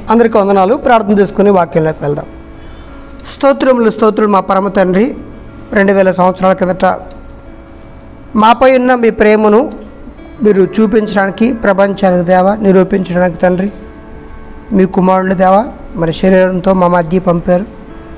అందరికీ వందనాలు ప్రార్థన చేసుకుని వాక్యంలోకి వెళ్దాం స్తోత్రములు స్తోత్రులు మా పరమ తండ్రి రెండు వేల సంవత్సరాల కిందట మాపై ఉన్న మీ ప్రేమను మీరు చూపించడానికి ప్రపంచానికి దేవ నిరూపించడానికి తండ్రి మీ కుమారుని దేవ మరి శరీరంతో మా మధ్య పంపారు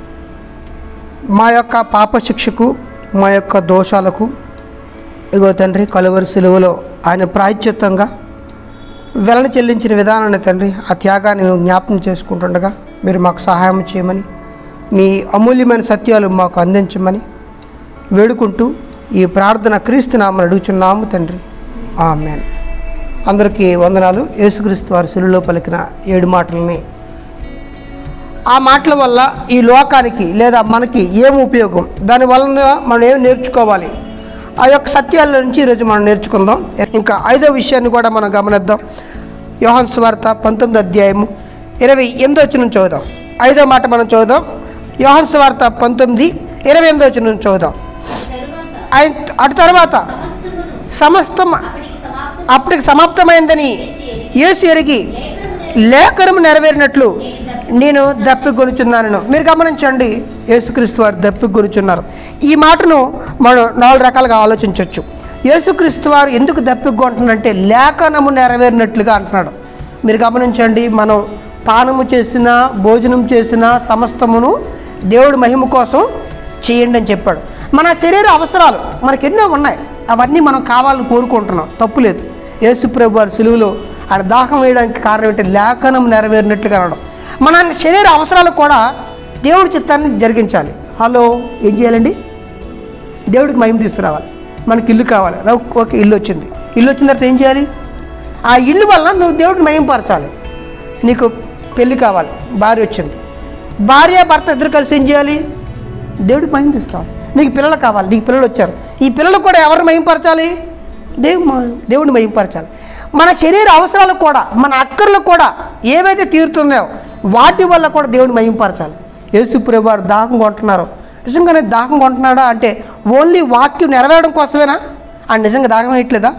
మా యొక్క పాప శిక్షకు మా యొక్క దోషాలకు ఇగో తండ్రి కలువరి సిలువలో ఆయన ప్రాయశ్చిత్తంగా వెలన చెల్లించిన విధానాన్ని తండ్రి ఆ త్యాగాన్ని మేము జ్ఞాపకం చేసుకుంటుండగా మీరు మాకు సహాయం చేయమని మీ అమూల్యమైన సత్యాలు మాకు అందించమని వేడుకుంటూ ఈ ప్రార్థన క్రీస్తు నామని అడుగుచున్నాము తండ్రి ఆమెన్ అందరికీ వందనాలు యేసుక్రీస్తు వారి సిలులో పలికిన ఏడు మాటలని ఆ మాటల వల్ల ఈ లోకానికి లేదా మనకి ఏం ఉపయోగం దాని వలన మనం ఏం నేర్చుకోవాలి ఆ యొక్క సత్యాల నుంచి ఈరోజు మనం నేర్చుకుందాం ఇంకా ఐదో విషయాన్ని కూడా మనం గమనిద్దాం యోహన్ స్వార్త పంతొమ్మిది అధ్యాయము ఇరవై ఎనిమిది వచ్చి నుంచి చదువుదాం ఐదో మాట మనం చదువుదాం యోహన్ స్వార్త పంతొమ్మిది ఇరవై ఎనిమిది వచ్చి నుంచి చదువుదాం తరువాత ఆయన అటు తర్వాత సమస్తమును సమస్తం అప్పటికి సమాప్తం అప్పటికి సమాప్తమైందని యేసు ఎరిగి లేఖనము నెరవేరినట్లు నేను దప్పిగొనుచున్నాను మీరు గమనించండి యేసుక్రీస్తు వారు దప్పిగొనుచున్నారు ఈ మాటను మనం నాలుగు రకాలుగా ఆలోచించవచ్చు యేసుక్రీస్తు వారు ఎందుకు దప్పిగొంటున్నారంటే లేఖనము నెరవేరినట్లుగా అంటున్నాడు మీరు గమనించండి మనం పానము చేసిన భోజనం చేసిన సమస్తమును దేవుడి మహిమ కోసం చేయండి అని చెప్పాడు మన శరీర అవసరాలు మనకి ఎన్నో ఉన్నాయి అవన్నీ మనం కావాలని కోరుకుంటున్నాం తప్పు లేదు యేసుప్రభు వారి సులువులో ఆయన దాహం వేయడానికి కారణం ఏంటి లేఖనం నెరవేరినట్లుగా అనడం మన శరీర అవసరాలు కూడా దేవుడి చిత్తాన్ని జరిగించాలి హలో ఏం చేయాలండి దేవుడికి మహిమ తీసుకురావాలి మనకి ఇల్లు కావాలి రా- ఓకే ఇల్లు వచ్చింది ఇల్లు వచ్చిన తర్వాత ఏం చేయాలి ఆ ఇల్లు వల్ల నువ్వు దేవుడికి మహిమపరచాలి నీకు పెళ్ళి కావాలి భార్య వచ్చింది భార్య భర్త ఇద్దరు కలిసి ఏం చేయాలి దేవుడికి మహిమ తీసుకురావాలి నీకు పిల్లలు కావాలి నీకు పిల్లలు వచ్చారు ఈ పిల్లలు కూడా ఎవరిని మహిమపరచాలి దేవు దేవుడిని మహిమపరచాలి మన శరీర అవసరాలు కూడా మన అక్కర్లు కూడా ఏవైతే తీరుతున్నాయో వాటి వల్ల కూడా దేవుడిని మహిమపరచాలి యేసుప్రభు వారు దాహం కొంటున్నారు నిజంగానే దాహం కొంటున్నాడా అంటే ఓన్లీ వాక్యం నెరవేరడం కోసమేనా ఆయన నిజంగా దాహం వేయట్లేదా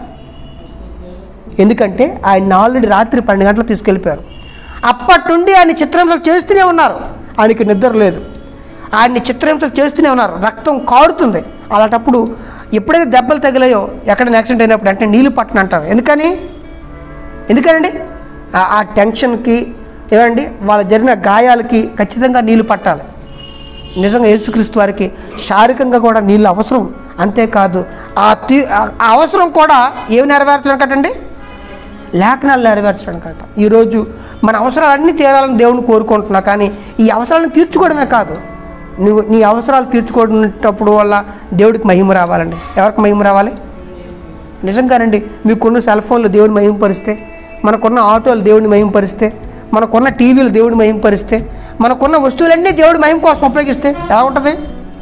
ఎందుకంటే ఆయన ఆల్రెడీ రాత్రి పన్నెండు గంటలకు తీసుకెళ్ళిపోయారు అప్పటి నుండి ఆయన చిత్రహింసలు చేస్తూనే ఉన్నారు ఆయనకి నిద్ర లేదు ఆయన్ని చిత్రహింసలు చేస్తూనే ఉన్నారు రక్తం కారుతుంది అలాంటప్పుడు ఎప్పుడైతే దెబ్బలు తగిలాయో ఎక్కడైనా యాక్సిడెంట్ అయినప్పుడు అంటే నీళ్ళు పట్టను అంటారు ఎందుకని ఎందుకనండి ఆ- ఆ టెన్షన్కి ఏమండి వాళ్ళ జరిగిన గాయాలకి ఖచ్చితంగా నీళ్లు పట్టాలి నిజంగా యేసుక్రీస్తు వారికి శారీరకంగా కూడా నీళ్ళు అవసరం అంతేకాదు ఆ తీ ఆ ఆ అవసరం కూడా ఏమి నెరవేర్చడానికటండి లేఖనాలు నెరవేర్చడానికట ఈరోజు మన అవసరాలన్నీ తీరాలని దేవుని కోరుకుంటున్నా కానీ ఈ అవసరాలను తీర్చుకోవడమే కాదు నువ్వు నీ అవసరాలు తీర్చుకునేటప్పుడు వల్ల దేవుడికి మహిమ రావాలండి ఎవరికి మహిమ రావాలి నిజంగానండి మీకున్న సెల్ ఫోన్లు దేవుని మహింపరిస్తే మనకున్న ఆటోలు దేవుని మహింపరిస్తే మనకున్న టీవీలు దేవుని మహింపరిస్తే మనకున్న వస్తువులన్నీ దేవుడి మహిమ కోసం ఉపయోగిస్తే ఎలా ఉంటుంది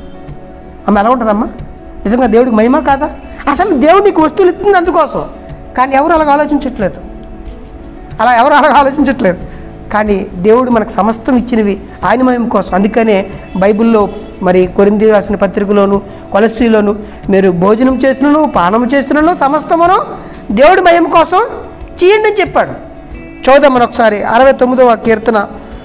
అమ్మ ఎలా ఉంటుందమ్మా నిజంగా దేవుడికి మహిమ కాదా అసలు దేవుడు నీకు వస్తువులు ఇస్తుంది అందుకోసం కానీ ఎవరు అలాగ ఆలోచించట్లేదు అలా ఎవరు అలాగ ఆలోచించట్లేదు కానీ దేవుడు మనకు సమస్తం ఇచ్చినవి ఆయన మహిమ కోసం అందుకనే బైబిల్లో మరి కొరింది రాసిన పత్రికలోను కొలస్ట్రీలోను మీరు భోజనం చేసినను పానం చేసినను సమస్తమును దేవుడి మహిమ కోసం చేయండి అని చెప్పాడు చూద్దాం మనం ఒకసారి అరవై తొమ్మిదవ కీర్తన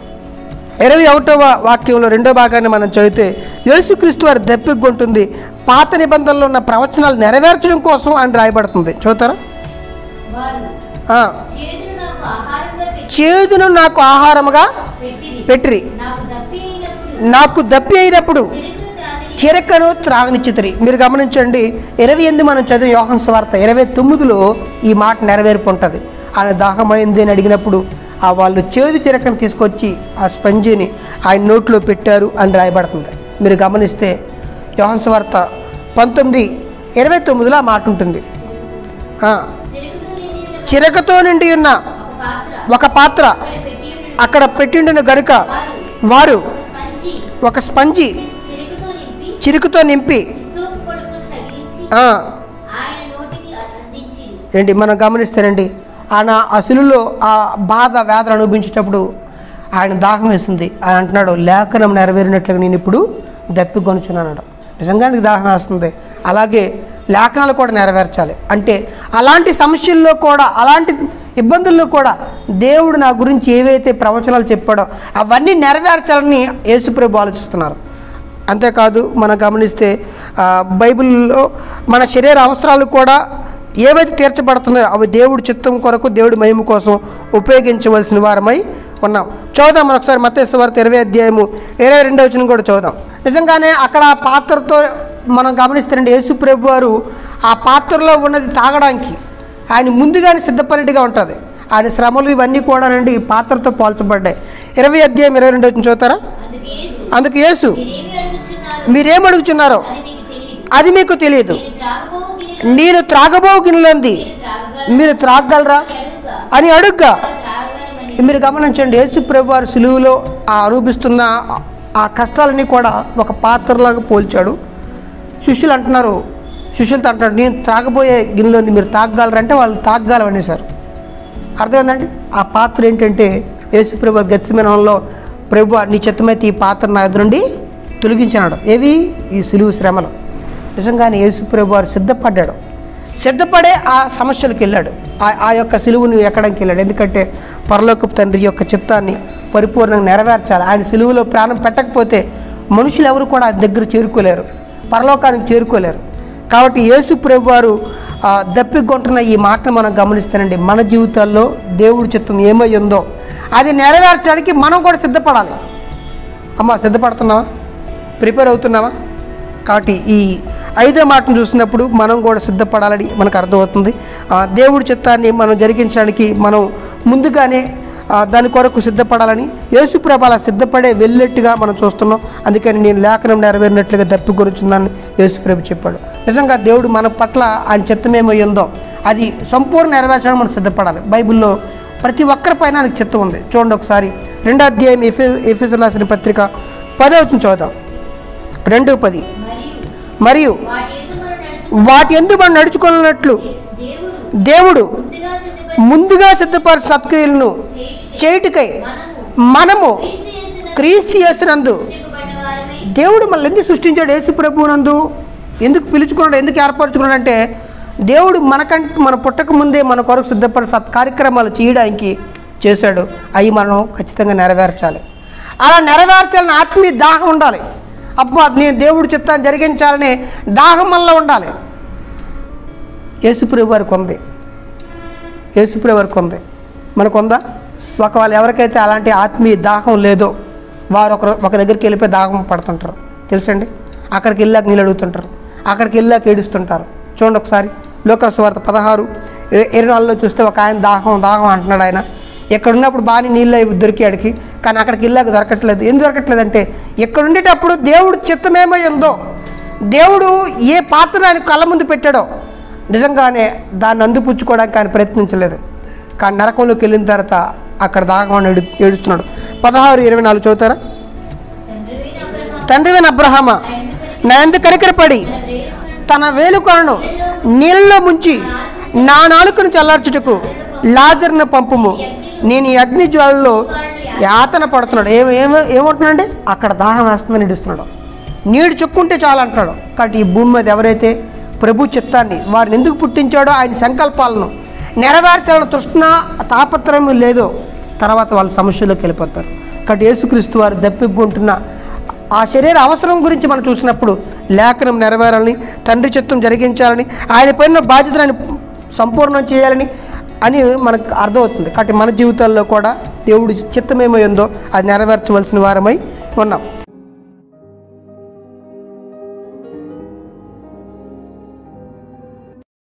ఇరవై ఒకటవ వాక్యంలో రెండో భాగాన్ని మనం చదివితే యేసుక్రీస్తు వారి దప్పికొంటుంది పాత నిబంధనలో ఉన్న ప్రవచనాలు నెరవేర్చడం కోసం అని రాయబడుతుంది చూతారా వారు ఆ, చేదును నాకు ఆహారంగా పెట్టి చేదును నాకు ఆహారముగా పెట్టిరి పెట్టిరి నాకు దప్పి అయినప్పుడు నాకు దప్పి అయినప్పుడు చిరుకును త్రాగి చిరకను త్రాగనిచ్చితరి మీరు గమనించండి ఇరవై ఎనిమిది మనం చదివి యోహన్ స్వార్త ఇరవై తొమ్మిదిలో ఈ మాట నెరవేర్పు ఉంటుంది ఆయన దాహమైంది అని అడిగినప్పుడు ఆ వాళ్ళు చేదు చిరకను తీసుకొచ్చి ఆ స్పంజిని ఆయన నోట్లో పెట్టారు అని రాయబడుతుంది మీరు గమనిస్తే యోహన్ స్వార్త పంతొమ్మిది ఇరవై తొమ్మిదిలో ఆ మాట ఉంటుంది ఆ, చిరుకుతో నిండి ఉన్న చిరకతో నిండి ఉన్న ఒక పాత్ర ఒక పాత్ర అక్కడ పెట్టి ఉన్న అక్కడ పెట్టిండిన గనుక వారు వారు ఒక స్పంజి ఒక స్పంజి చిరుకుతో నింపి చిరుకుతో నింపి స్తూపు పడుకుని తగిలించి ఆ, ఆయన నోటికి అందించి ఏంటి మనం గమనిస్తేనండి ఆయన అసలులో ఆ బాధ వేదన అనుభవించేటప్పుడు ఆయన దాహం వేసింది ఆయన అంటున్నాడు లేఖనం నెరవేరినట్లుగా నేను ఇప్పుడు దప్పికొనుచున్నాడు నిజంగా నీకు దాహం వేస్తుంది అలాగే లేఖనాలు కూడా నెరవేర్చాలి అంటే అలాంటి సమస్యల్లో కూడా అలాంటి ఇబ్బందుల్లో కూడా దేవుడు నా గురించి ఏవైతే ప్రవచనాలు చెప్పాడో అవన్నీ నెరవేర్చాలని యేసుప్రభు ఆలోచిస్తున్నారు అంతేకాదు మనం గమనిస్తే ఆ, బైబిల్లో మన శరీర అవసరాలు కూడా ఏవైతే తీర్చబడుతున్నాయో అవి దేవుడి చిత్తం కొరకు దేవుడి మహిమ కోసం ఉపయోగించవలసిన వారమై ఉన్నాం చూద్దాం మనం ఒకసారి మత్స్య వార్త ఇరవై అధ్యాయము ఇరవై రెండవ వచ్చిన కూడా చూద్దాం నిజంగానే అక్కడ ఆ పాత్రతో మనం గమనిస్తారండి యేసు ప్రభు వారు ఆ పాత్రలో ఉన్నది తాగడానికి ఆయన ముందుగానే సిద్ధపడినట్టుగా ఉంటుంది ఆయన శ్రమలు ఇవన్నీ కూడా నండి ఈ పాత్రతో పోల్చబడ్డాయి ఇరవై అధ్యాయం ఇరవై రెండు వచ్చిన చూస్తారా అందుకు యేసు అందుకు యేసు మీరేమి అడుగుచున్నారు మీరేం అడుగుచున్నారో అది మీకు తెలియదు అది మీకు తెలియదు నేను త్రాగబోవు గిన్నెలో నేను త్రాగబోగినలోంది మీరు త్రాగగలరా మీరు త్రాగగలరా అడుగుగా అని అడుగ్గా త్రాగగలమని మీరు గమనించండి యేసు ప్రభు వారు సులువులో ఆ అనుభవిస్తున్న ఆ- ఆ కష్టాలని కూడా ఒక పాత్రలాగా పోల్చాడు శిష్యులు అంటున్నారు శిష్యులతో అంటున్నారు నేను త్రాగబోయే గిన్నెలోంది మీరు తాగగలరంటే వాళ్ళు తాగగలవనేసారు అర్థమైందండి ఆ పాత్ర ఏంటంటే యేసు ప్రభు గతిమనంలో ప్రభు నీ చిత్తమైతే ఈ పాత్ర నా ఎదురు నుండి తొలగించినాడు ఏవి ఈ సులువు శ్రమలు నిజంగానే యేసు ప్రభు వారు సిద్ధపడ్డాడు సిద్ధపడే ఆ సమస్యలకు వెళ్ళాడు ఆ- ఆ యొక్క సిలువును ఎక్కడానికి వెళ్ళాడు ఎందుకంటే పరలోకపు తండ్రి యొక్క చిత్తాన్ని పరిపూర్ణంగా నెరవేర్చాలి ఆయన సిలువులో ప్రాణం పెట్టకపోతే మనుషులు ఎవరు కూడా ఆయన దగ్గర చేరుకోలేరు పరలోకానికి చేరుకోలేరు కాబట్టి యేసు ప్రభు వారు ఆ, దప్పికొంటున్న ఈ మాటను మనం గమనిస్తానండి మన జీవితాల్లో దేవుడి చిత్తం ఏమై ఉందో అది నెరవేర్చడానికి మనం కూడా సిద్ధపడాలి అమ్మ సిద్ధపడుతున్నావా ప్రిపేర్ అవుతున్నావా కాబట్టి ఈ ఐదో మాటను చూసినప్పుడు మనం కూడా సిద్ధపడాలని మనకు అర్థమవుతుంది ఆ, దేవుడి చిత్తాన్ని మనం జరిగించడానికి మనం ముందుగానే ఆ, దాని కొరకు సిద్ధపడాలని యేసుప్రభ అలా సిద్ధపడే వెళ్ళేట్టుగా మనం చూస్తున్నాం అందుకని నేను లేఖనం నెరవేరినట్లుగా దప్పికొరుచున్నాను యేసుప్రభు చెప్పాడు నిజంగా దేవుడు మన పట్ల ఆయన చిత్తమేమై ఉందో అది సంపూర్ణ నెరవేర్చడానికి మనం సిద్ధపడాలి బైబిల్లో ప్రతి ఒక్కరి పైన ఆయనకు చిత్తం ఉంది చూడండి ఒకసారి రెండో అధ్యాయం ఎఫె ఎఫెసు రాసిన పత్రిక పదో వచ్చిన చూద్దాం రెండు పది మరియు మరియు వాటి ఎదురు నడుచు వాటి ఎందుకు మనం నడుచుకున్నట్లు దేవుడు దేవుడు ముందుగా సిద్ధపడి ముందుగా సిద్ధపరిచిన సత్క్రియలను చేయుటకై చేయుటకై మనము మనము క్రీస్తు యేసునందు క్రీస్తు చేస్తున్నందు రక్షింపబడిన వారమై దేవుడు మనల్ని ఎందుకు సృష్టించాడు యేసు ప్రభువునందు ఎందుకు పిలుచుకున్నాడు ఎందుకు ఏర్పరచుకున్నాడు అంటే దేవుడు మనకంటే మన పుట్టక ముందే మన కొరకు సిద్ధపడి సత్ కార్యక్రమాలు చేయడానికి చేశాడు అవి మనం ఖచ్చితంగా నెరవేర్చాలి అలా నెరవేర్చాలని ఆత్మీయ దాహం ఉండాలి అబ్బా నేను దేవుడి చిత్తాన్ని జరిగించాలనే దాహం మనలో ఉండాలి యేసుప్రభు వారికి ఉంది యేసుప్రభు వారికి ఉంది మనకు ఉందా ఒకవేళ ఎవరికైతే అలాంటి ఆత్మీయ దాహం లేదో వారు ఒక ఒక దగ్గరికి వెళ్ళిపోయి దాహం పడుతుంటారు తెలుసండి అక్కడికి వెళ్ళాక నీళ్ళు అడుగుతుంటారు అక్కడికి వెళ్ళాక ఏడుస్తుంటారు చూడండి ఒకసారి లోకాసు వార్త పదహారు ఇ- ఇరవై నాలుగులో చూస్తే ఒక ఆయన దాహం దాహం అంటున్నాడు ఆయన ఇక్కడ ఉన్నప్పుడు బాగానే నీళ్ళు అవి దొరికాడికి కానీ అక్కడికి వెళ్ళాక దొరకట్లేదు ఎందుకు దొరకట్లేదు అంటే ఇక్కడ ఉండేటప్పుడు దేవుడు చిత్తమేమై ఉందో దేవుడు ఏ పాత్ర ఆయన కళ్ళ ముందు పెట్టాడో నిజంగానే దాన్ని అందిపుచ్చుకోవడానికి ఆయన ప్రయత్నించలేదు కానీ నరకంలోకి వెళ్ళిన తర్వాత అక్కడ దాగమని ఏడు ఏడుస్తున్నాడు పదహారు ఇరవై నాలుగు చదువుతారా తండ్రివైన అబ్రహాము తండ్రివైన అబ్రహమ నా ఎందుకు కనికరపడి తన ప్రేరకులను తన వేలుకొనను నీళ్ళలో ముంచి నా నాలుకను చల్లార్చుటకు లాజర్ను పంపుము నేను ఈ అగ్ని జ్వాలలో యాతన పడుతున్నాడు ఏమి ఏమి ఏమంటున్నాడంటే అక్కడ దాహం వేస్తుందని ఇడుస్తున్నాడు నీడు చుక్కుంటే చాలు అంటున్నాడు కాబట్టి ఈ భూమి మీద ఎవరైతే ప్రభు చిత్తాన్ని వారిని ఎందుకు పుట్టించాడో ఆయన సంకల్పాలను నెరవేర్చాలని తృష్ణ తాపత్రయం లేదో తర్వాత వాళ్ళ సమస్యలోకి వెళ్ళిపోతారు కాబట్టి యేసుక్రీస్తు వారు దప్పిగ్గుంటున్న ఆ శరీర అవసరం గురించి మనం చూసినప్పుడు లేఖనం నెరవేరాలని తండ్రి చిత్తం జరిగించాలని ఆయన పైన బాధ్యతలను సంపూర్ణం చేయాలని అని మనకు అర్థమవుతుంది కాబట్టి మన జీవితాల్లో కూడా దేవుడి చిత్తమేమో ఉందో అది నెరవేర్చవలసిన వారమై ఉన్నాం